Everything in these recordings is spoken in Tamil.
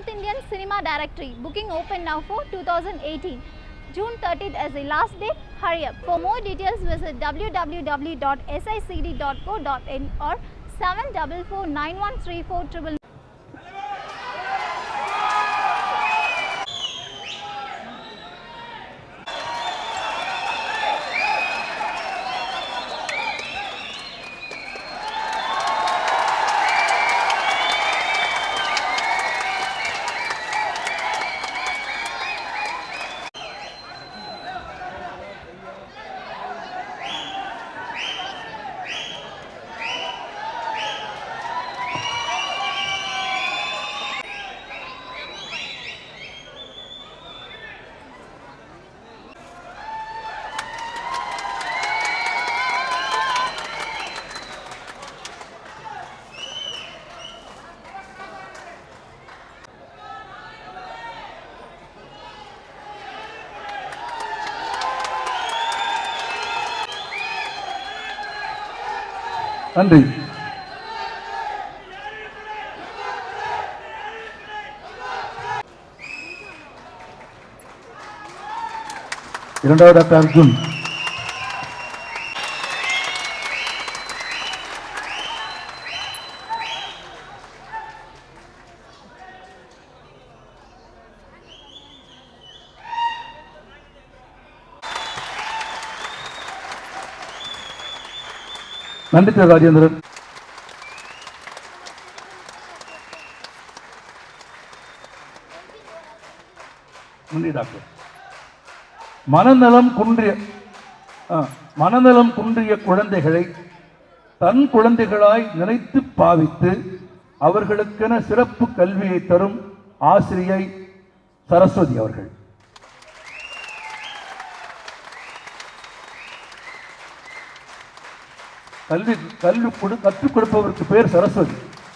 South Indian Cinema Directory. Booking open now for 2018. June 30th as the last day. Hurry up. For more details, visit www.sicd.co.in or 744 நன்றி இரண்டாவது டாக்டர் அர்ஜுன் நன்றி திரு ராஜேந்திரன் நன்றி டாக்டர் மனநலம் குன்றிய ஆ, மனநலம் குன்றிய குழந்தைகளை தன் குழந்தைகளாய் நினைத்து பாவித்து அவர்களுக்கென சிறப்பு கல்வியை தரும் ஆசிரியை சரஸ்வதி அவர்கள் கல்வி கல்வி கொடு கற்றுக் கொடுப்பவருக்கு பேர் சரஸ்வதி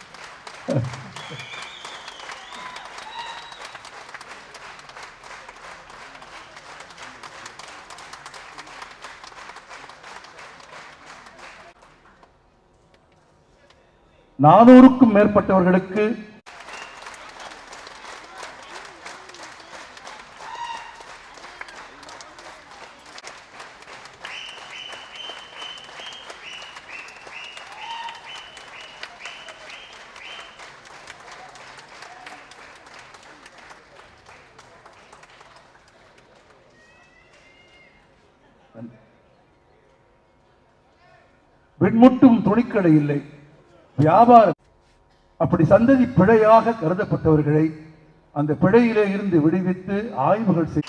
நானூறுக்கும் மேற்பட்டவர்களுக்கு வெண்முட்டும் துணிக்கடை இல்லை வியாபாரம் அப்படி சந்ததி பிழையாக கருதப்பட்டவர்களை அந்த பிழையிலே இருந்து விடுவித்து ஆய்வுகள் செய்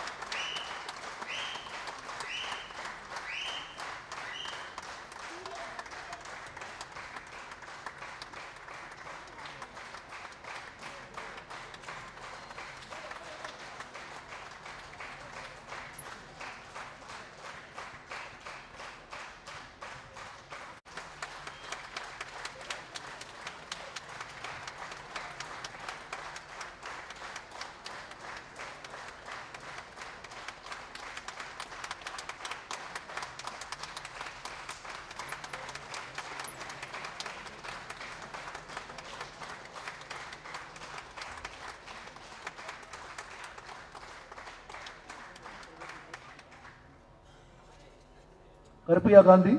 கருப்பையா காந்தி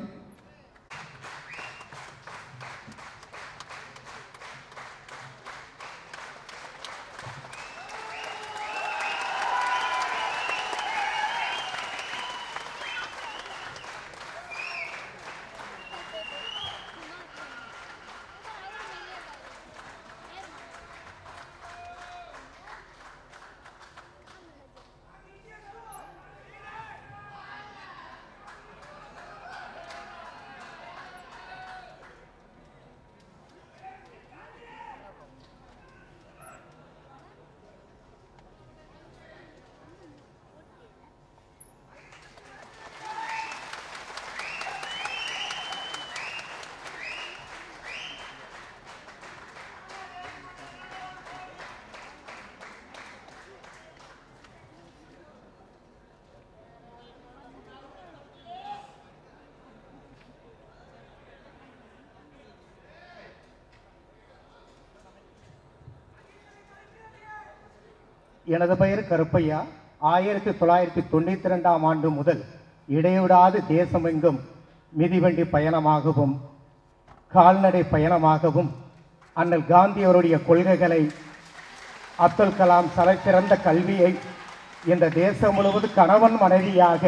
எனது பெயர் கருப்பையா ஆயிரத்தி தொள்ளாயிரத்தி தொண்ணூற்றி ரெண்டாம் ஆண்டு முதல் இடைவிடாது தேசமெங்கும் மிதிவண்டி பயணமாகவும் கால்நடை பயணமாகவும் அண்ணல் காந்தியவருடைய கொள்கைகளை அப்துல் கலாம் சிறந்த கல்வியை இந்த தேசம் முழுவதும் கணவன் மனைவியாக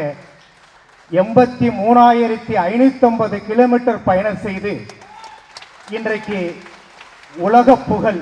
எண்பத்தி மூணாயிரத்தி ஐநூத்தி கிலோமீட்டர் பயணம் செய்து இன்றைக்கு உலக புகழ்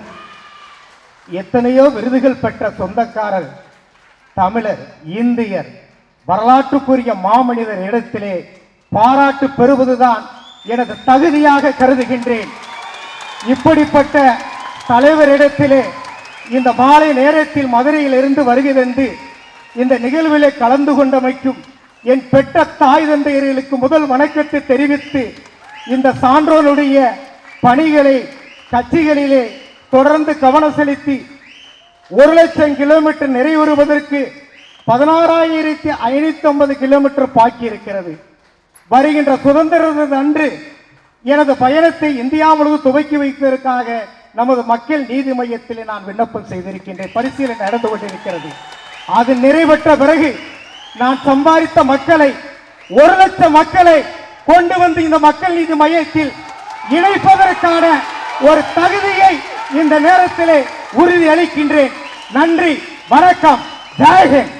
எத்தனையோ விருதுகள் பெற்ற சொந்தக்காரர் தமிழர் இந்தியர் வரலாற்றுக்குரிய மாமனிதர் இடத்திலே பாராட்டு பெறுவதுதான் எனது தகுதியாக கருதுகின்றேன் இப்படிப்பட்ட தலைவரிடத்திலே இந்த மாலை நேரத்தில் மதுரையில் இருந்து வருகை தந்து இந்த நிகழ்விலே கலந்து கொண்டமைக்கும் என் பெற்ற தாய் தந்தையர்களுக்கு முதல் வணக்கத்தை தெரிவித்து இந்த சான்றோருடைய பணிகளை கட்சிகளிலே தொடர்ந்து கவனம் செலுத்தி ஒரு லட்சம் கிலோமீட்டர் நிறைவுறுவதற்கு பதினாறாயிரத்தி ஐநூத்தி ஐம்பது கிலோமீட்டர் பாக்கி இருக்கிறது வருகின்ற சுதந்திர தின அன்று எனது பயணத்தை இந்தியா முழுவதும் துவக்கி வைப்பதற்காக நமது மக்கள் நீதி மையத்தில் நான் விண்ணப்பம் செய்திருக்கின்றேன் பரிசீலனை நடந்து கொண்டிருக்கிறது அது நிறைவேற்ற பிறகு நான் சம்பாதித்த மக்களை ஒரு லட்சம் மக்களை கொண்டு வந்து இந்த மக்கள் நீதி மையத்தில் இணைப்பதற்கான ஒரு தகுதியை இந்த நேரத்திலே உறுதி அளிக்கின்றேன் நன்றி வணக்கம் ஜெயஹிந்த்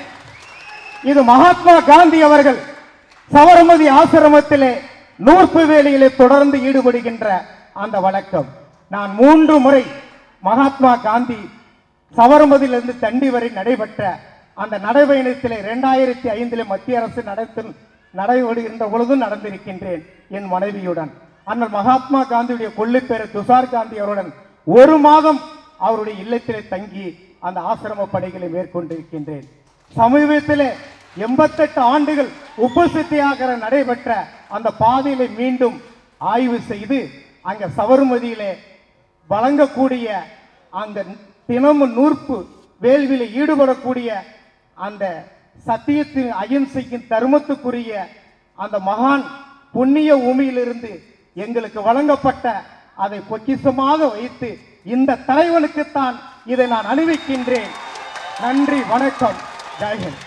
இது மகாத்மா காந்தி அவர்கள் சபர்மதி ஆசிரமத்திலே நூற்பு வேலையிலே தொடர்ந்து ஈடுபடுகின்ற அந்த வணக்கம் நான் மூன்று முறை மகாத்மா காந்தி சபர்மதியிலிருந்து தண்டி வரை நடைபெற்ற அந்த நடைபயணத்திலே இரண்டாயிரத்தி ஐந்திலே மத்திய அரசு நடத்தும் நடைபெறுகின்ற பொழுதும் நடந்திருக்கின்றேன் என் மனைவியுடன் அண்ணல் மகாத்மா காந்தியுடைய கொள்ளுப்பேர் துஷார் காந்தி அவருடன் ஒரு மாதம் அவருடைய இல்லத்திலே தங்கி அந்த ஆசிரம பணிகளை மேற்கொண்டிருக்கின்றேன் சமீபத்திலே எண்பத்தெட்டு ஆண்டுகள் உப்பு சத்தியாகிற நடைபெற்ற அந்த பாதையிலே மீண்டும் ஆய்வு செய்து அங்க சபர்மதியிலே வழங்கக்கூடிய அந்த தினமும் நூற்பு வேள்வியில் ஈடுபடக்கூடிய அந்த சத்தியத்தின் அகிம்சைக்கும் தர்மத்துக்குரிய அந்த மகான் புண்ணிய பூமியிலிருந்து எங்களுக்கு வழங்கப்பட்ட அதை பொக்கிஷமாக வைத்து இந்த தலைவனுக்குத்தான் இதை நான் அணிவிக்கின்றேன் நன்றி வணக்கம் ஜெயஹிந்த்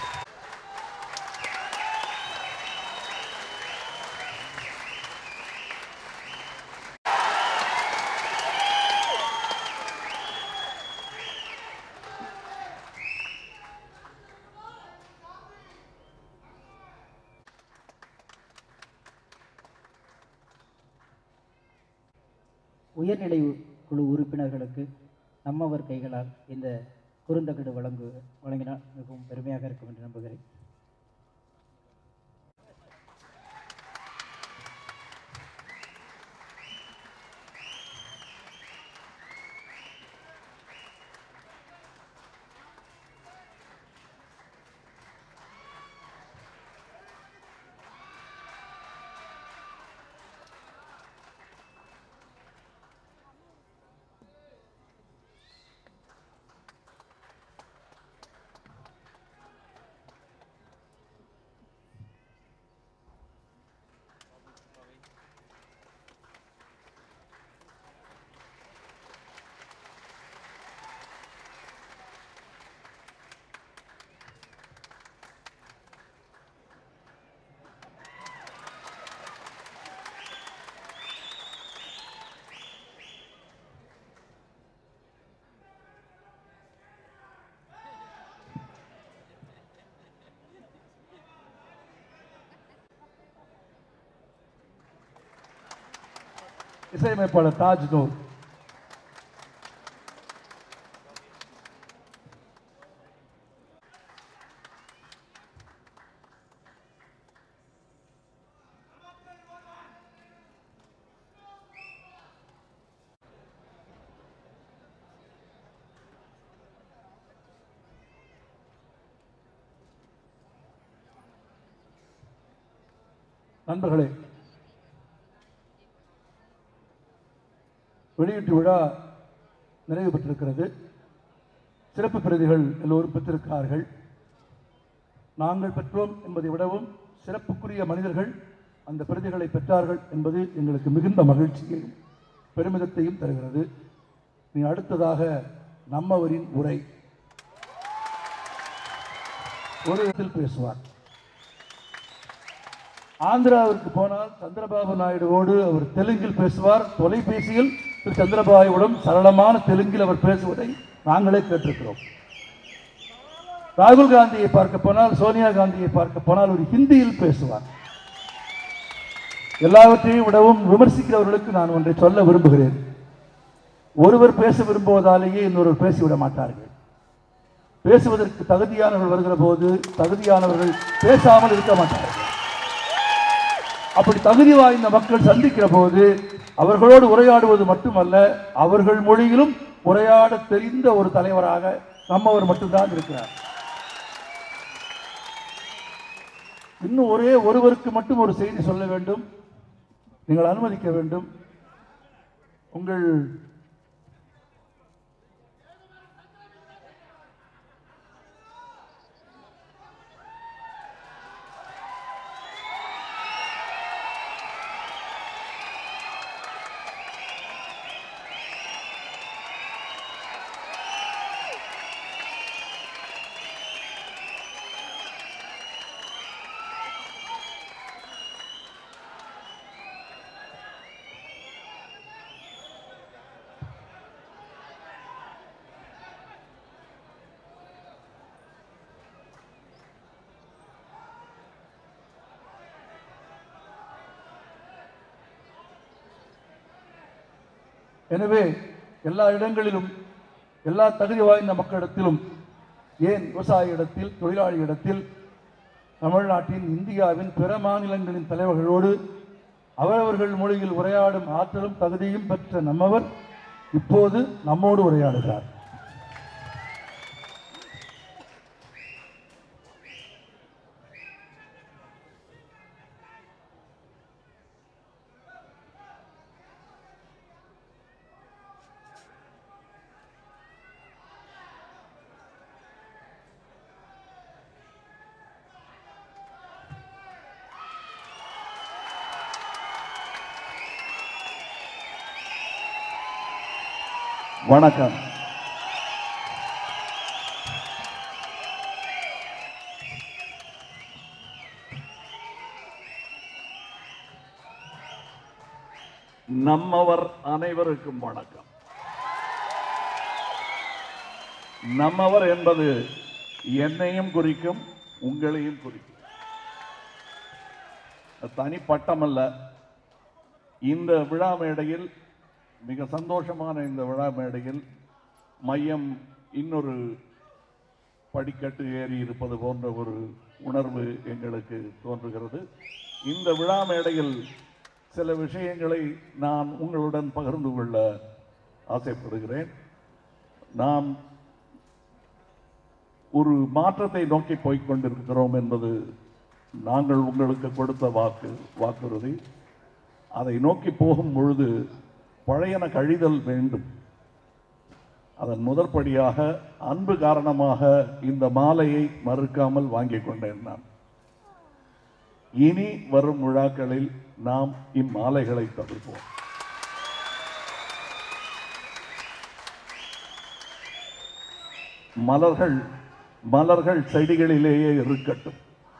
உயர்நிலை குழு உறுப்பினர்களுக்கு நம்மவர் கைகளால் இந்த குறுந்தகடு வழங்கு வழங்கினால் மிகவும் பெருமையாக இருக்கும் என்று நம்புகிறேன் இசையமைப்பாளர் தாஜ் நூர் நண்பர்களே வெளியீட்டு விழா நிறைவு பெற்றிருக்கிறது சிறப்பு பிரதிகள் எல்லோரும் பெற்றிருக்கிறார்கள் நாங்கள் பெற்றோம் என்பதை விடவும் சிறப்புக்குரிய மனிதர்கள் அந்த பிரதிகளை பெற்றார்கள் என்பது எங்களுக்கு மிகுந்த மகிழ்ச்சியையும் பெருமிதத்தையும் தருகிறது நீ அடுத்ததாக நம்மவரின் உரை ஒரு இடத்தில் பேசுவார் ஆந்திராவிற்கு போனால் சந்திரபாபு நாயுடுவோடு அவர் தெலுங்கில் பேசுவார் தொலைபேசியில் திரு சந்திரபாபுவிடம் சரளமான தெலுங்கில் அவர் பேசுவதை நாங்களே கேட்டிருக்கிறோம் ராகுல் காந்தியை பார்க்க போனால் சோனியா காந்தியை பார்க்க போனால் ஒரு ஹிந்தியில் பேசுவார் எல்லாவற்றையும் விடவும் விமர்சிக்கிறவர்களுக்கு நான் ஒன்றை சொல்ல விரும்புகிறேன் ஒருவர் பேச விரும்புவதாலேயே இன்னொருவர் பேசிவிட மாட்டார்கள் பேசுவதற்கு தகுதியானவர்கள் வருகிற போது தகுதியானவர்கள் பேசாமல் இருக்க மாட்டார்கள் அப்படி தகுதி வாய்ந்த மக்கள் சந்திக்கிற போது அவர்களோடு உரையாடுவது மட்டுமல்ல அவர்கள் மொழியிலும் உரையாட தெரிந்த ஒரு தலைவராக நம்மவர் மட்டும்தான் இருக்கிறார் இன்னும் ஒரே ஒருவருக்கு மட்டும் ஒரு செய்தி சொல்ல வேண்டும் நீங்கள் அனுமதிக்க வேண்டும் உங்கள் எனவே எல்லா இடங்களிலும் எல்லா தகுதி வாய்ந்த மக்களிடத்திலும் ஏன் விவசாய இடத்தில் தொழிலாளி இடத்தில் தமிழ்நாட்டின் இந்தியாவின் பிற மாநிலங்களின் தலைவர்களோடு அவரவர்கள் மொழியில் உரையாடும் ஆற்றலும் தகுதியும் பெற்ற நம்மவர் இப்போது நம்மோடு உரையாடுகிறார் வணக்கம் நம்மவர் அனைவருக்கும் வணக்கம் நம்மவர் என்பது என்னையும் குறிக்கும் உங்களையும் குறிக்கும் அது தனிப்பட்டம் அல்ல இந்த விழா மேடையில் மிக சந்தோஷமான இந்த விழா மேடையில் மையம் இன்னொரு படிக்கட்டு ஏறி இருப்பது போன்ற ஒரு உணர்வு எங்களுக்கு தோன்றுகிறது இந்த விழா மேடையில் சில விஷயங்களை நான் உங்களுடன் பகிர்ந்து கொள்ள ஆசைப்படுகிறேன் நாம் ஒரு மாற்றத்தை நோக்கி போய்க் கொண்டிருக்கிறோம் என்பது நாங்கள் உங்களுக்கு கொடுத்த வாக்கு வாக்குறுதி அதை நோக்கி போகும் பொழுது பழையன கழிதல் வேண்டும் அதன் முதற்படியாக அன்பு காரணமாக இந்த மாலையை மறுக்காமல் வாங்கிக் கொண்டேன் நான் இனி வரும் விழாக்களில் நாம் இம்மாலைகளை தவிர்ப்போம் மலர்கள் மலர்கள் செடிகளிலேயே இருக்கட்டும்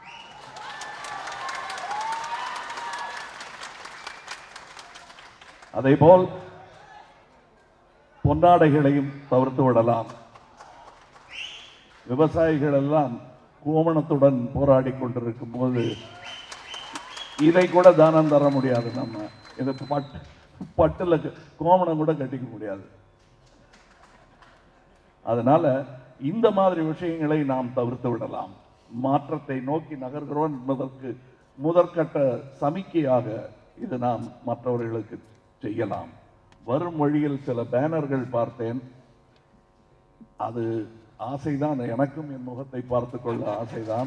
அதேபோல் பொன்னாடைகளையும் தவிர்த்து விடலாம் விவசாயிகள் எல்லாம் கோமணத்துடன் போராடி கொண்டிருக்கும் போது இதை கூட தானம் தர முடியாது நம்ம இது பட்டு பட்டுல கோமணம் கூட கட்டிக்க முடியாது அதனால இந்த மாதிரி விஷயங்களை நாம் தவிர்த்து விடலாம் மாற்றத்தை நோக்கி நகர்கிறோம் என்பதற்கு முதற்கட்ட சமிக்கையாக இது நாம் மற்றவர்களுக்கு செய்யலாம் வரும் வழியில் சில பேனர்கள் பார்த்தேன் அது ஆசைதான் எனக்கும் என் முகத்தை பார்த்து கொள்ள ஆசைதான்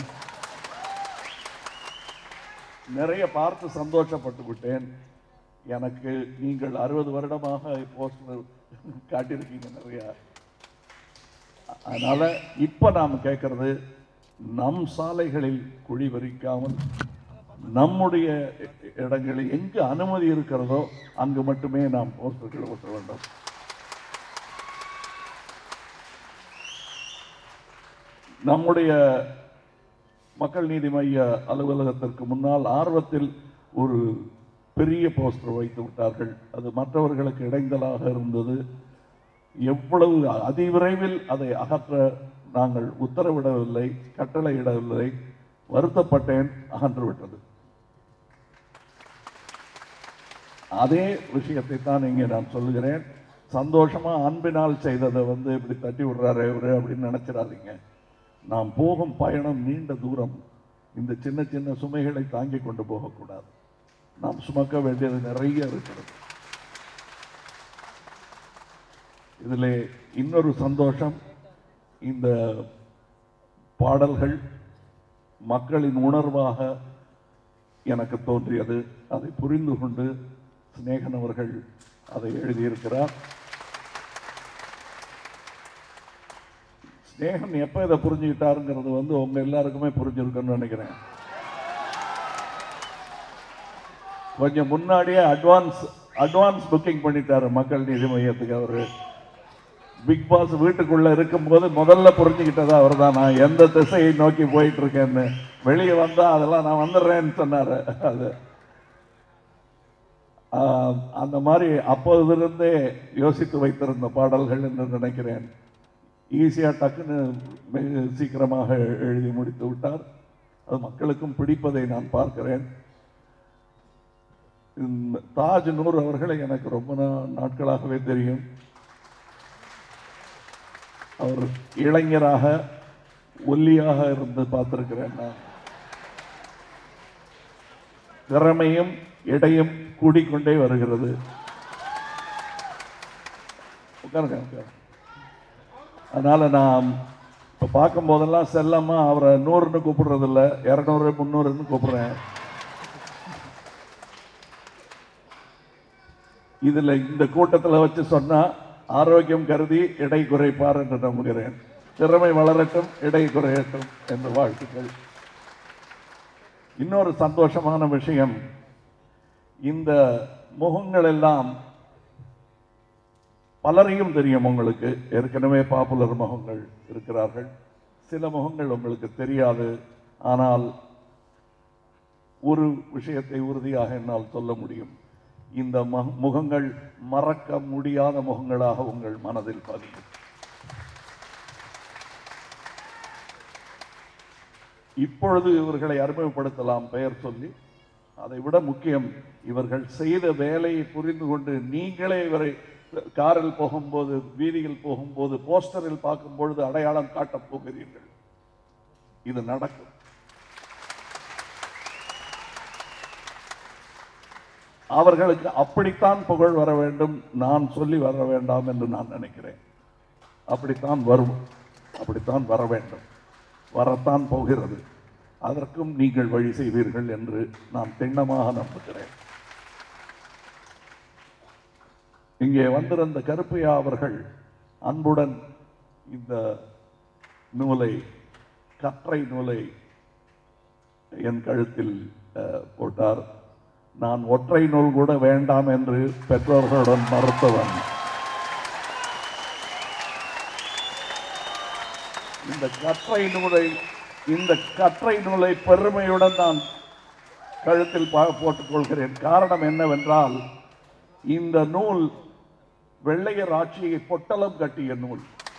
நிறைய பார்த்து சந்தோஷப்பட்டு விட்டேன் எனக்கு நீங்கள் அறுபது வருடமாக போஸ்டர் காட்டியிருக்கீங்க நிறைய அதனால இப்ப நாம் கேட்கறது நம் சாலைகளில் குழி பறிக்காமல் நம்முடைய இடங்களில் எங்கு அனுமதி இருக்கிறதோ அங்கு மட்டுமே நாம் போஸ்டர்கள் ஒட்ட வேண்டும் நம்முடைய மக்கள் நீதி மைய அலுவலகத்திற்கு முன்னால் ஆர்வத்தில் ஒரு பெரிய போஸ்டர் வைத்து விட்டார்கள் அது மற்றவர்களுக்கு இடைஞ்சலாக இருந்தது எவ்வளவு அதிவிரைவில் அதை அகற்ற நாங்கள் உத்தரவிடவில்லை கட்டளையிடவில்லை வருத்தப்பட்டேன் அகன்று விட்டது அதே விஷயத்தை தான் இங்கே நான் சொல்லுகிறேன் சந்தோஷமா அன்பினால் செய்ததை வந்து இப்படி தட்டி விடுறாரு இவரு அப்படின்னு நினைச்சிடாதீங்க நாம் போகும் பயணம் நீண்ட தூரம் இந்த சின்ன சின்ன சுமைகளை தாங்கி கொண்டு போகக்கூடாது நாம் சுமக்க வேண்டியது நிறைய இருக்கிறது இதில் இன்னொரு சந்தோஷம் இந்த பாடல்கள் மக்களின் உணர்வாக எனக்கு தோன்றியது அதை புரிந்து கொண்டு சிநேகன் அவர்கள் அதை எழுதியிருக்கிறார் ஸ்நேகன் எப்போ இதை புரிஞ்சுக்கிட்டாருங்கிறது வந்து உங்க எல்லாருக்குமே புரிஞ்சிருக்குன்னு நினைக்கிறேன் கொஞ்சம் முன்னாடியே அட்வான்ஸ் அட்வான்ஸ் புக்கிங் பண்ணிட்டாரு மக்கள் நீதி மையத்துக்கு அவரு பிக் பாஸ் வீட்டுக்குள்ள இருக்கும்போது முதல்ல புரிஞ்சுக்கிட்டது அவர் தான் நான் எந்த திசையை நோக்கி போயிட்டு இருக்கேன்னு வெளியே வந்தா அதெல்லாம் நான் வந்துடுறேன்னு சொன்னாரு அது ஆஹ், அந்த மாதிரி அப்போதிலிருந்தே யோசித்து வைத்திருந்த பாடல்கள் என்று நினைக்கிறேன் ஈஸியா டக்குன்னு மிக சீக்கிரமாக எழுதி முடித்து விட்டார் அது மக்களுக்கும் பிடிப்பதை நான் பார்க்கிறேன் இந்த தாஜ் நூர் அவர்களை எனக்கு ரொம்ப நா- நாட்களாகவே தெரியும் அவர் இளைஞராக ஒல்லியாக இருந்து பார்த்திருக்கிறேன் நான் திறமையும் எடையும் கூடிக்கொண்டே வருகிறது உட்காருங்க உட்காருங்க அதனால நான் இப்போ பார்க்கும் போதெல்லாம் செல்லம்மா அவரை நூறுன்னு கூப்பிடுறது இல்ல இரநூறு முந்நூறுன்னு கூப்பிடுறேன் இதுல இந்த கூட்டத்துல வச்சு சொன்னா ஆரோக்கியம் கருதி எடை குறைப்பார் என்று நம்புகிறேன் திறமை வளரட்டும் எடை குறையட்டும் என்று வாழ்த்துக்கள் இன்னொரு சந்தோஷமான விஷயம் இந்த முகங்கள் எல்லாம் பலரையும் தெரியும் உங்களுக்கு ஏற்கனவே பாப்புலர் முகங்கள் இருக்கிறார்கள் சில முகங்கள் உங்களுக்கு தெரியாது ஆனால் ஒரு விஷயத்தை உறுதியாக என்னால் சொல்ல முடியும் இந்த ம- முகங்கள் மறக்க முடியாத முகங்களாக உங்கள் மனதில் பதியும் இப்பொழுது இவர்களை அறிமுகப்படுத்தலாம் பெயர் சொல்லி அதை விட முக்கியம் இவர்கள் செய்த வேலையை புரிந்து கொண்டு நீங்களே இவரை காரில் போகும்போது வீதியில் போகும்போது போஸ்டரில் பார்க்கும் பொழுது அடையாளம் காட்டப் போகிறீர்கள் இது நடக்கும் அவர்களுக்கு அப்படித்தான் புகழ் வர வேண்டும் நான் சொல்லி வர வேண்டாம் என்று நான் நினைக்கிறேன் அப்படித்தான் வரும் அப்படித்தான் வர வேண்டும் வரத்தான் போகிறது அதற்கும் நீங்கள் வழி செய்வீர்கள் என்று நான் திண்ணமாக நம்புகிறேன் இங்கே வந்திருந்த கருப்பையா அவர்கள் அன்புடன் இந்த நூலை கற்றை நூலை என் கழுத்தில் அஹ், போட்டார் நான் ஒற்றை நூல் கூட வேண்டாம் என்று பெற்றோர்களுடன் மறுத்தவன் இந்த கற்றை நூலை இந்த கற்றை நூலை பெருமையுடன் நான் கழுத்தில் பா- போட்டுக் கொள்கிறேன் காரணம் என்னவென்றால் இந்த நூல் வெள்ளையர் ஆட்சியை பொட்டலம் கட்டிய நூல்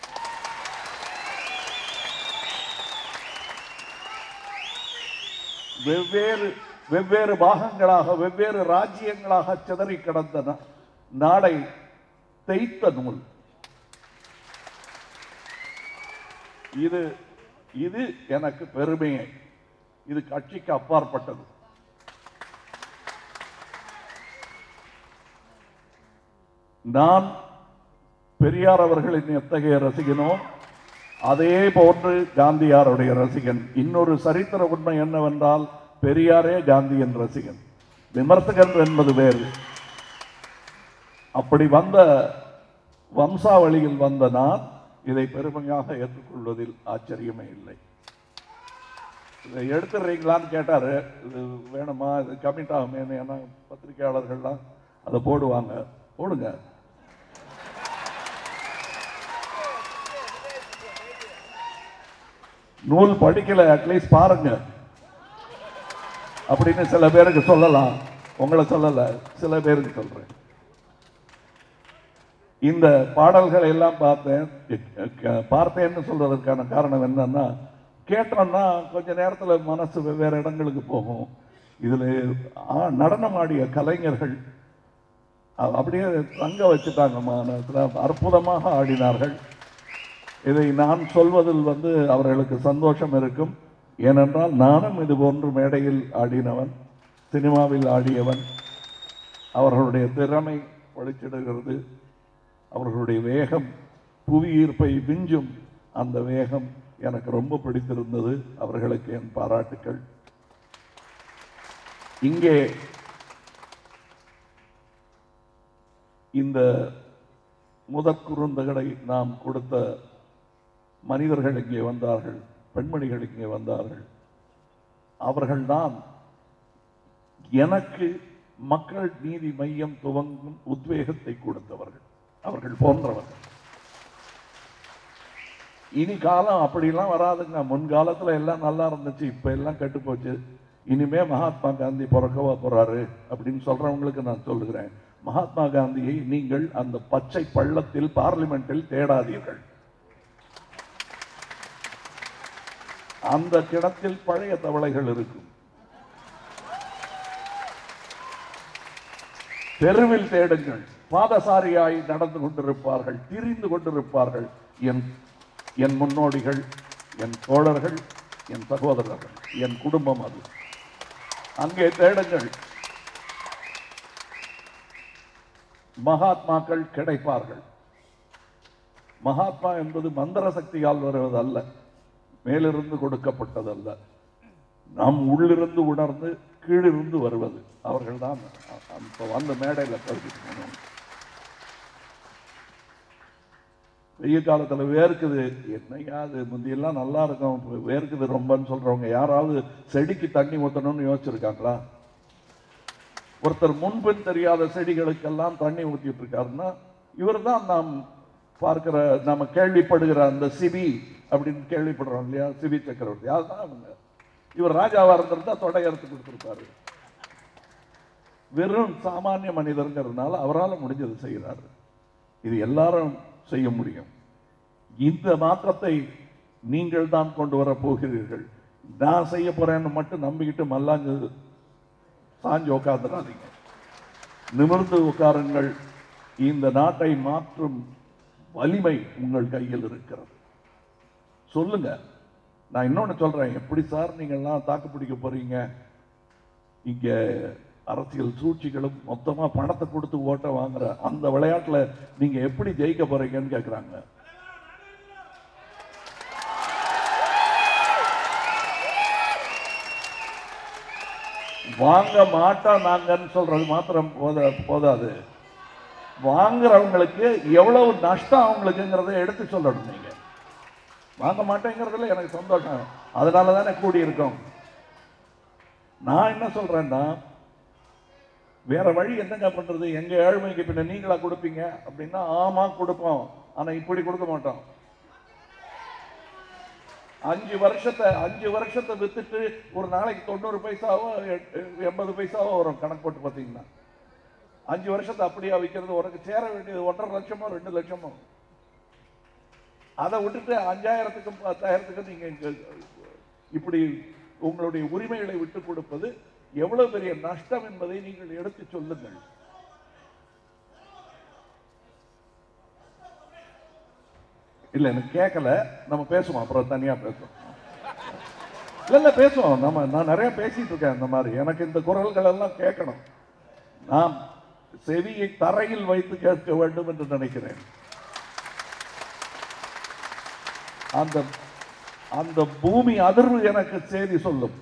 வெவ்வேறு வெவ்வேறு பாகங்களாக வெவ்வேறு ராஜ்யங்களாக சிதறி கிடந்த நா- நாடை தேய்த்த நூல் இது இது எனக்கு பெருமையை இது கட்சிக்கு அப்பாற்பட்டது நான் பெரியார் அவர்களின் எத்தகைய ரசிகனோ அதே போன்று காந்தியாருடைய ரசிகன் இன்னொரு சரித்திர உண்மை என்னவென்றால் பெரியாரே காந்தியின் ரசிகன் விமர்சகன் என்பது வேறு அப்படி வந்த வம்சாவளியில் வந்த நான் இதை பெருமையாக ஏற்றுக்கொள்வதில் ஆச்சரியமே இல்லை இதை எடுத்துடுறீங்களான்னு கேட்டாரு இது வேணுமா இது கமிட் ஆகுமே ஏன்னா பத்திரிகையாளர்கள்லாம் அதை போடுவாங்க போடுங்க நூல் படிக்கல அட்லீஸ்ட் பாருங்க அப்படின்னு சில பேருக்கு சொல்லலாம் உங்களை சொல்லல சில பேருக்கு சொல்றேன் இந்த பாடல்களை எல்லாம் பார்த்தேன் க- பார்த்தேன்னு சொல்றதற்கான காரணம் என்னன்னா கேட்டோம்னா கொஞ்ச நேரத்துல மனசு வெவ்வேறு இடங்களுக்கு போகும் இதுல ஆ- நடனம் ஆடிய கலைஞர்கள் அ- அப்படியே தங்க வச்சுட்டாங்க மனசுல அற்புதமாக ஆடினார்கள் இதை நான் சொல்வதில் வந்து அவர்களுக்கு சந்தோஷம் இருக்கும் ஏனென்றால் நானும் இது போன்று மேடையில் ஆடினவன் சினிமாவில் ஆடியவன் அவர்களுடைய திறமை ஒளிச்சிடுகிறது அவர்களுடைய வேகம் புவியீர்ப்பை விஞ்சும் அந்த வேகம் எனக்கு ரொம்ப பிடித்திருந்தது அவர்களுக்கு என் பாராட்டுக்கள் இங்கே இந்த முதற் குறுந்தகடை நாம் கொடுத்த மனிதர்கள் இங்கே வந்தார்கள் பெண்மணிகள் இங்கே வந்தார்கள் அவர்கள்தான் எனக்கு மக்கள் நீதி மையம் துவங்கும் உத்வேகத்தை கொடுத்தவர்கள் அவர்கள் போன்றவர்கள் இனி காலம் அப்படிலாம் வராதுங்க முன்காலத்துல எல்லாம் நல்லா இருந்துச்சு இப்ப எல்லாம் கெட்டு போச்சு இனிமே மகாத்மா காந்தி பிறக்கவா போறாரு அப்படின்னு சொல்றவங்களுக்கு நான் சொல்லுகிறேன் மகாத்மா காந்தியை நீங்கள் அந்த பச்சை பள்ளத்தில் பார்லிமெண்டில் தேடாதீர்கள் அந்த கிடத்தில் பழைய தவளைகள் இருக்கும் தெருவில் தேடுங்கள் பாதசாரியாய் நடந்து கொண்டிருப்பார்கள் திரிந்து கொண்டிருப்பார்கள் என் என் முன்னோடிகள் என் தோழர்கள் என் சகோதரர்கள் என் குடும்பம் அது அங்கே தேடுங்கள் மகாத்மாக்கள் கிடைப்பார்கள் மகாத்மா என்பது மந்திர சக்தியால் வருவதல்ல மேலிருந்து கொடுக்கப்பட்டதல்ல நம் உள்ளிருந்து உணர்ந்து கீழிருந்து வருவது அவர்கள்தான் அந்த வந்த மேடையில் கருதிக்கணும் வெய்ய காலத்துல வேர்க்குது என்னையா அது முந்தியெல்லாம் நல்லா இருக்கும் இப்ப வேர்க்குது ரொம்பன்னு சொல்றவங்க யாராவது செடிக்கு தண்ணி ஊத்தணும்னு யோசிச்சிருக்காங்களா ஒருத்தர் முன்பின் தெரியாத செடிகளுக்கெல்லாம் தண்ணி ஊத்திட்டு இருக்காருன்னா இவர்தான் நாம் பார்க்கிற நாம கேள்விப்படுகிற அந்த சிபி அப்படின்னு கேள்விப்படுறோம் இல்லையா சிபி சக்கரவர்த்தி அதுதான் அவங்க இவர் ராஜாவா இருந்திருந்தா தொடை அறுத்து கொடுத்திருப்பாரு வெறும் சாமானிய மனிதர்ங்கிறதுனால அவரால் முடிஞ்சது செய்கிறாரு இது எல்லாரும் செய்ய முடியும் இந்த மாற்றத்தை நீங்கள் தான் கொண்டு வர போகிறீர்கள் நான் செய்ய போறேன்னு மட்டும் நம்பிக்கிட்டு மல்லாஞ்சு சாஞ்சு உட்காந்துடாதீங்க நிமிர்ந்து உட்காருங்கள் இந்த நாட்டை மாற்றும் வலிமை உங்கள் கையில் இருக்கிறது சொல்லுங்க நான் இன்னொன்னு சொல்றேன் எப்படி சார் நீங்கள்லாம் தாக்கு பிடிக்க போறீங்க இங்க அரசியல் சூழ்ச்சிகளும் மொத்தமா பணத்தை கொடுத்து ஓட்ட வாங்குற அந்த விளையாட்டுல நீங்க எப்படி ஜெயிக்க போறீங்கன்னு கேக்குறாங்க வாங்க மாட்டோம் நாங்கன்னு சொல்றது மாத்திரம் போத போதாது வாங்குறவங்களுக்கு எவ்வளவு நஷ்டம் அவங்களுக்குங்கிறத எடுத்து சொல்லணும் நீங்க வாங்க மாட்டேங்கிறதுல எனக்கு சந்தோஷம் அதனால தானே கூடி இருக்கோம் நான் என்ன சொல்றேன்னா வேற வழி என்னங்க பண்றது எங்க ஏழ்மைக்கு பின்ன நீங்களா கொடுப்பீங்க அப்படின்னா ஆமா கொடுப்போம் ஆனா இப்படி கொடுக்க மாட்டோம் அஞ்சு வருஷத்தை அஞ்சு வருஷத்தை வித்துட்டு ஒரு நாளைக்கு தொண்ணூறு பைசாவோ எ- எண்பது பைசாவோ வரும் கணக்கு போட்டு பார்த்தீங்கன்னா அஞ்சு வருஷத்தை அப்படியா விற்கிறது உனக்கு சேர வேண்டியது ஒன்றரை லட்சமோ ரெண்டு லட்சமோ அதை விட்டுட்டு அஞ்சாயிரத்துக்கும் பத்தாயிரத்துக்கும் நீங்க இங்க இப்படி உங்களுடைய உரிமைகளை விட்டு கொடுப்பது எவ்வளவு பெரிய நஷ்டம் என்பதை நீங்கள் எடுத்து சொல்லுங்கள் இல்ல எனக்கு கேட்கல நம்ம பேசுவோம் அப்புறம் தனியா பேசுவோம் இல்ல இல்ல பேசுவோம் நம்ம நான் நிறைய பேசிட்டு இருக்கேன் இந்த மாதிரி எனக்கு இந்த குரல்கள் எல்லாம் கேட்கணும் நாம் செவியை தரையில் வைத்து கேட்க வேண்டும் என்று நினைக்கிறேன் அந்த அந்த பூமி அதிர்வு எனக்கு செய்தி சொல்லும்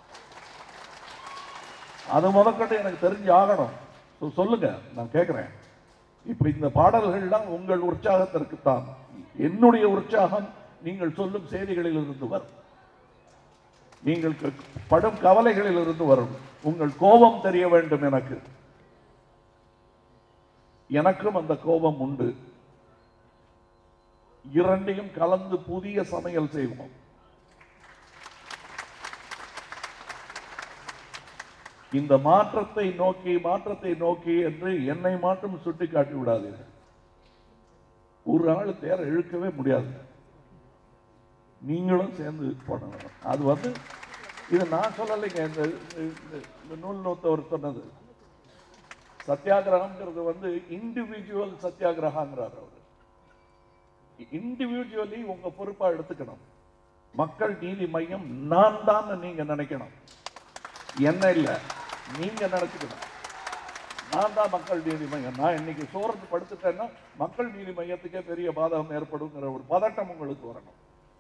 அது முதற்கொண்டு எனக்கு தெரிஞ்சு ஆகணும் சொ- சொல்லுங்க நான் கேட்கிறேன் இப்ப இந்த பாடல்கள்லாம் உங்கள் உற்சாகத்திற்கு தான் என்னுடைய உற்சாகம் நீங்கள் சொல்லும் செய்திகளில் இருந்து வரும் நீங்கள் க- படும் கவலைகளில் இருந்து வரும் உங்கள் கோபம் தெரிய வேண்டும் எனக்கு எனக்கும் அந்த கோபம் உண்டு இரண்டையும் கலந்து புதிய சமையல் செய்வோம் இந்த மாற்றத்தை நோக்கி மாற்றத்தை நோக்கி என்று என்னை மட்டும் சுட்டி காட்டி விடாதீர்கள் ஒரு ஆள் தேர இழுக்கவே முடியாது நீங்களும் சேர்ந்து பண்ணணும் அது வந்து இது நான் சொல்லலைங்க இந்த இந்த- இந்த நூல் நூத்தவர் சொன்னது சத்தியாகிரகம்ங்கிறது வந்து இண்டிவிஜுவல் சத்தியாகிரகங்கிறார் அவர் இண்டிவிஜுவலி உங்க பொறுப்பா எடுத்துக்கணும் மக்கள் நீதி மையம் நான் தான் நீங்க நினைக்கணும் என்ன இல்ல நீங்க நினைச்சுக்கணும் நான் தான் மக்கள் நீதி மையம் நான் இன்னைக்கு சோர்ந்து படுத்துட்டேன்னா மக்கள் நீதி மையத்துக்கே பெரிய பாதகம் ஏற்படுங்கிற ஒரு பதட்டம் உங்களுக்கு வரணும்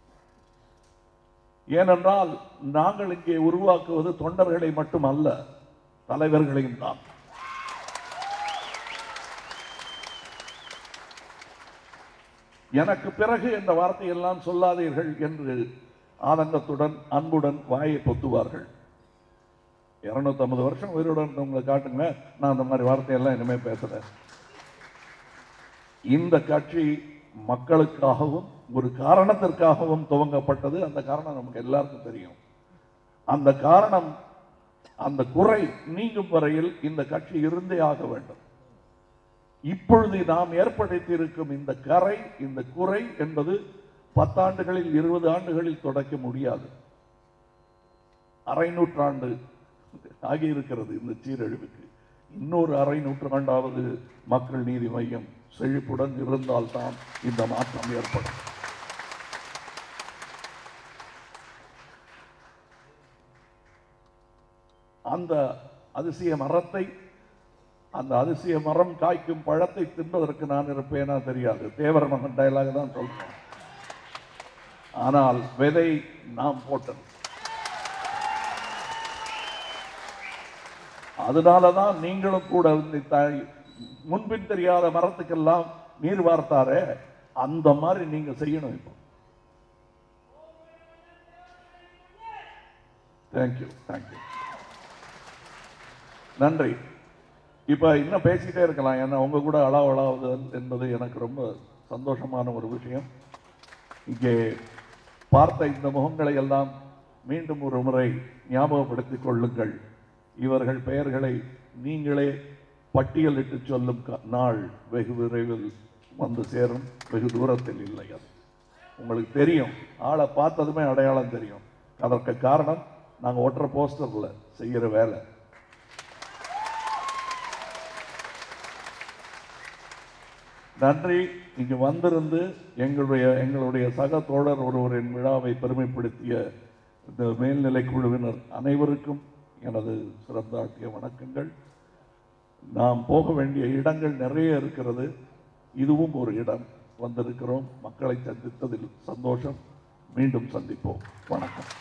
ஏனென்றால் நாங்கள் இங்கே உருவாக்குவது தொண்டர்களை மட்டுமல்ல தலைவர்களையும் தான் எனக்கு பிறகு என்ற வார்த்தையெல்லாம் சொல்லாதீர்கள் என்று ஆனந்தத்துடன் அன்புடன் வாயை பொத்துவார்கள் இருநூத்தம்பது வருஷம் உயிருடன் உங்களை காட்டுங்க நான் அந்த மாதிரி வார்த்தையெல்லாம் இனிமே பேசுறேன் இந்த கட்சி மக்களுக்காகவும் ஒரு காரணத்திற்காகவும் துவங்கப்பட்டது அந்த காரணம் நமக்கு எல்லாருக்கும் தெரியும் அந்த காரணம் அந்த குறை நீங்கும் வரையில் இந்த கட்சி இருந்தே ஆக வேண்டும் இப்பொழுது நாம் ஏற்படுத்தியிருக்கும் இந்த கரை இந்த குறை என்பது பத்தாண்டுகளில் இருபது ஆண்டுகளில் தொடக்க முடியாது அரை நூற்றாண்டு ஆகியிருக்கிறது இந்த சீரழிவுக்கு இன்னொரு அரை நூற்றாண்டாவது மக்கள் நீதி மையம் செழிப்புடன் இருந்தால்தான் இந்த மாற்றம் ஏற்படும் அந்த அதிசய மரத்தை அந்த அதிசய மரம் காய்க்கும் பழத்தை தின்பதற்கு நான் இருப்பேனா தெரியாது தேவர் மகன் டயலாக் தான் சொல்றேன் ஆனால் விதை நாம் போட்டது அதனாலதான் நீங்களும் கூட இந்த த- முன்பின் தெரியாத மரத்துக்கெல்லாம் நீர் வார்த்தாரே அந்த மாதிரி நீங்க செய்யணும் இப்போ தேங்க்யூ தேங்க்யூ நன்றி இப்ப இன்னும் பேசிக்கிட்டே இருக்கலாம் ஏன்னா உங்க கூட அளவலாவது என்பது எனக்கு ரொம்ப சந்தோஷமான ஒரு விஷயம் இங்கே பார்த்த இந்த முகங்களை எல்லாம் மீண்டும் ஒரு முறை ஞாபகப்படுத்திக் கொள்ளுங்கள் இவர்கள் பெயர்களை நீங்களே பட்டியலிட்டு சொல்லும் க- நாள் வெகு விரைவில் வந்து சேரும் வெகு தூரத்தில் இல்லை அது உங்களுக்கு தெரியும் ஆளை பார்த்ததுமே அடையாளம் தெரியும் அதற்கு காரணம் நாங்கள் ஒட்டுற போஸ்டர்ல செய்கிற வேலை நன்றி இங்கு வந்திருந்து எங்களுடைய எங்களுடைய சக தோழர் ஒருவரின் விழாவை பெருமைப்படுத்திய இந்த மேல்நிலை குழுவினர் அனைவருக்கும் எனது சிறந்தாட்டிய வணக்கங்கள் நாம் போக வேண்டிய இடங்கள் நிறைய இருக்கிறது இதுவும் ஒரு இடம் வந்திருக்கிறோம் மக்களை சந்தித்ததில் சந்தோஷம் மீண்டும் சந்திப்போம் வணக்கம்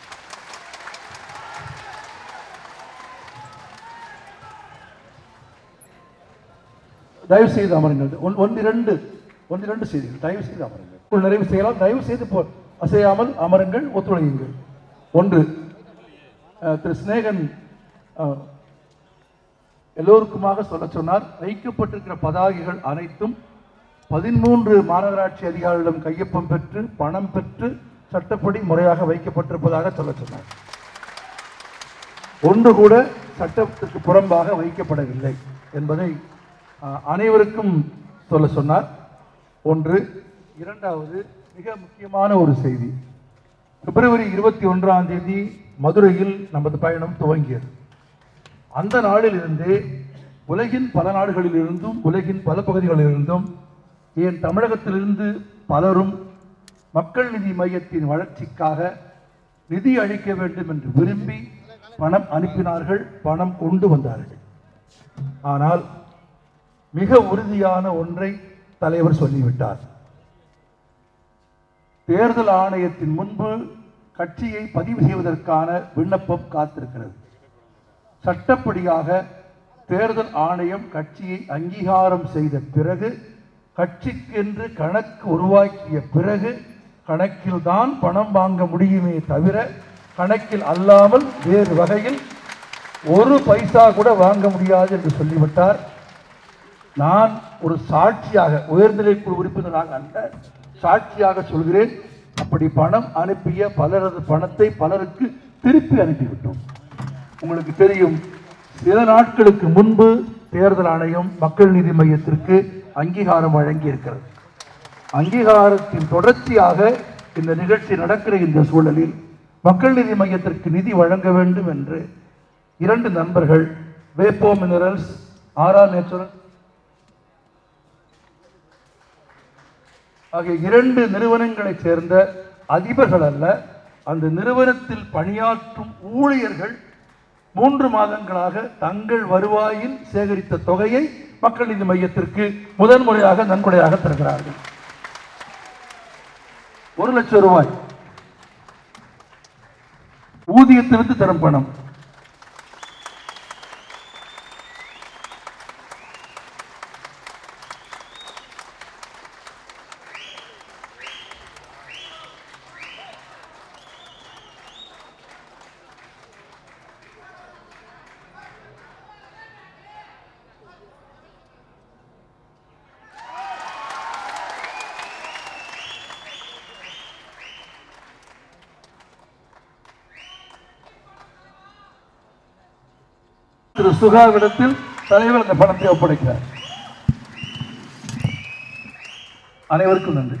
தயவு செய்து அமருங்கள் ஒன் ஒன்றிரண்டு ஒன்றிரண்டு செய்திகள் தயவு செய்து அமருங்கள் உங்கள் நிறைவு செய்யலாம் தயவு செய்து போ அசையாமல் அமருங்கள் ஒத்துழையுங்கள் ஒன்று அஹ், திரு சிநேகன் அஹ், எல்லோருக்குமாக சொல்ல சொன்னார் வைக்கப்பட்டிருக்கிற பதாகைகள் அனைத்தும் பதிமூன்று மாநகராட்சி அதிகாரிகளிடம் கையொப்பம் பெற்று பணம் பெற்று சட்டப்படி முறையாக வைக்கப்பட்டிருப்பதாக சொல்ல சொன்னார் ஒன்று கூட சட்டத்திற்கு புறம்பாக வைக்கப்படவில்லை என்பதை அஹ், அனைவருக்கும் சொல்ல சொன்னார் ஒன்று இரண்டாவது மிக முக்கியமான ஒரு செய்தி பிப்ரவரி இருபத்தி ஒன்றாம் தேதி மதுரையில் நமது பயணம் துவங்கியது அந்த நாளிலிருந்தே உலகின் பல நாடுகளிலிருந்தும் உலகின் பல பகுதிகளிலிருந்தும் ஏன் தமிழகத்திலிருந்து பலரும் மக்கள் நிதி மையத்தின் வளர்ச்சிக்காக நிதி அளிக்க வேண்டும் என்று விரும்பி பணம் அனுப்பினார்கள் பணம் கொண்டு வந்தார்கள் ஆனால் மிக உறுதியான ஒன்றை தலைவர் சொல்லிவிட்டார் தேர்தல் ஆணையத்தின் முன்பு கட்சியை பதிவு செய்வதற்கான விண்ணப்பம் காத்திருக்கிறது சட்டப்படியாக தேர்தல் ஆணையம் கட்சியை அங்கீகாரம் செய்த பிறகு கட்சிக்கென்று கணக்கு உருவாக்கிய பிறகு கணக்கில் தான் பணம் வாங்க முடியுமே தவிர கணக்கில் அல்லாமல் வேறு வகையில் ஒரு பைசா கூட வாங்க முடியாது என்று சொல்லிவிட்டார் நான் ஒரு சாட்சியாக உயர்நிலை குழு உறுப்பினராக அல்ல சாட்சியாக சொல்கிறேன் அப்படி பணம் அனுப்பிய பலரது பணத்தை பலருக்கு திருப்பி அனுப்பிவிட்டோம் உங்களுக்கு தெரியும் சில நாட்களுக்கு முன்பு தேர்தல் ஆணையம் மக்கள் நீதி மையத்திற்கு அங்கீகாரம் வழங்கி இருக்கிறது அங்கீகாரத்தின் தொடர்ச்சியாக இந்த நிகழ்ச்சி நடக்கிற இந்த சூழலில் மக்கள் நீதி மையத்திற்கு நிதி வழங்க வேண்டும் என்று இரண்டு நண்பர்கள் வேப்போ மினரல்ஸ் ஆரா நேச்சுரல் ஆகிய இரண்டு நிறுவனங்களைச் சேர்ந்த அதிபர்கள் அல்ல அந்த நிறுவனத்தில் பணியாற்றும் ஊழியர்கள் மூன்று மாதங்களாக தங்கள் வருவாயில் சேகரித்த தொகையை மக்கள் நீதி மையத்திற்கு முதன் முறையாக நன்கொடையாக தருகிறார்கள் ஒரு லட்சம் ரூபாய் ஊதியத்திலிருந்து தரும் பணம் திரு சுகாவிடத்தில் தலைவர் அந்த பணத்தை ஒப்படைக்கிறார் அனைவருக்கும் நன்றி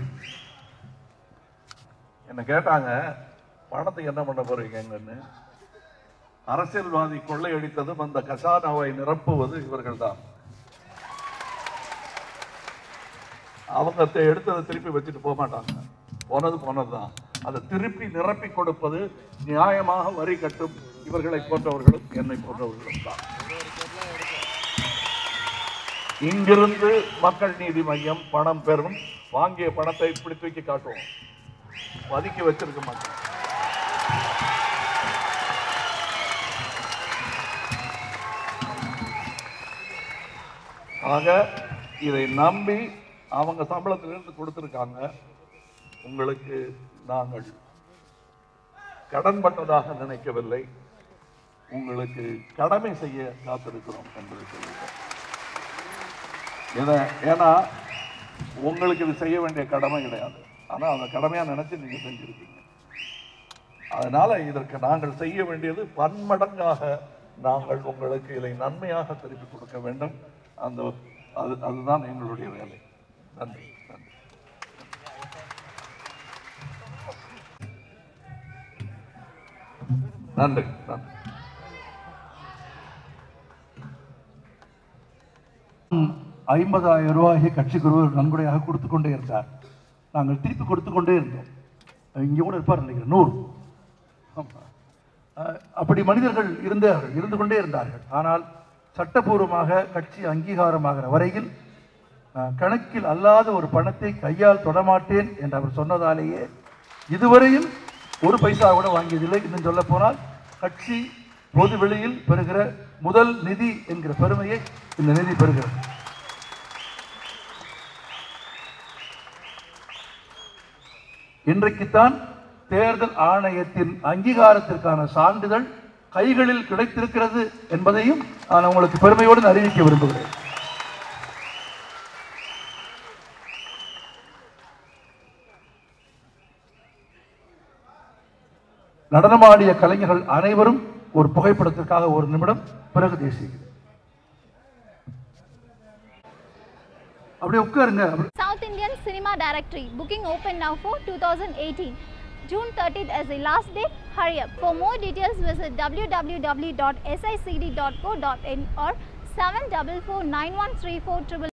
என்ன கேட்டாங்க பணத்தை என்ன பண்ண போறீங்கன்னு அரசியல்வாதி கொள்ளையடித்ததும் அந்த கசானாவை நிரப்புவது இவர்கள்தான் அவங்க தெ- எடுத்ததை திருப்பி வச்சுட்டு போக மாட்டாங்க போனது போனதுதான் அதை திருப்பி நிரப்பி கொடுப்பது நியாயமாக வரி கட்டும் இவர்களை போன்றவர்களும் என்னை போன்றவர்களும் தான் இங்கிருந்து மக்கள் நீதி மையம் பணம் பெறும் வாங்கிய பணத்தை இப்படி தூக்கி காட்டுவோம் பதுக்கி வச்சிருக்க மாட்டோம் ஆக இதை நம்பி அவங்க சம்பளத்திலிருந்து கொடுத்திருக்காங்க உங்களுக்கு நாங்கள் கடன்பட்டதாக நினைக்கவில்லை உங்களுக்கு கடமை செய்ய காத்திருக்கிறோம் என்பதை சொல்லுங்கள் ஏன்னா ஏன்னா உங்களுக்கு இது செய்ய வேண்டிய கடமை கிடையாது ஆனா அந்த கடமையா நினைச்சு நீங்க செஞ்சிருக்கீங்க அதனால இதற்கு நாங்கள் செய்ய வேண்டியது பன்மடங்காக நாங்கள் உங்களுக்கு இதை நன்மையாக திருப்பி கொடுக்க வேண்டும் அந்த அது அதுதான் எங்களுடைய வேலை நன்றி நன்றி நன்றி நன்றி ஐம்பதாயிரம் ரூபாயை கட்சிக்கு ஒருவர் நன்கொடையாக கொடுத்து கொண்டே இருந்தார் நாங்கள் திருப்பி கொடுத்து கொண்டே இருந்தோம் இங்கே கூட இருப்பார் நினைக்கிறேன் நூறு ஆமா. அஹ், அப்படி மனிதர்கள் இருந்தார்கள் இருந்து கொண்டே இருந்தார்கள் ஆனால் சட்டபூர்வமாக கட்சி அங்கீகாரமாகிற வரையில் அஹ், கணக்கில் அல்லாத ஒரு பணத்தை கையால் தொடமாட்டேன் என்று அவர் சொன்னதாலேயே இதுவரையில் ஒரு பைசா கூட வாங்கியதில்லை இன்னும் சொல்ல போனால் கட்சி பொது வெளியில் பெறுகிற முதல் நிதி என்கிற பெருமையை இந்த நிதி பெறுகிறது இன்றைக்குத்தான் தேர்தல் ஆணையத்தின் அங்கீகாரத்திற்கான சான்றிதழ் கைகளில் கிடைத்திருக்கிறது என்பதையும் நான் உங்களுக்கு பெருமையோடு அறிவிக்க விரும்புகிறேன் நடனமாடிய கலைஞர்கள் அனைவரும் ஒரு புகைப்படத்திற்காக ஒரு நிமிடம் பிறகு தேசிய கீதம். அப்படியே உட்காருங்க அப்படி- South Indian Cinema Directory. Booking open now for 2018. June 30th as the last date. Hurry up. For more details, visit www.sicd.co.in or 744 9134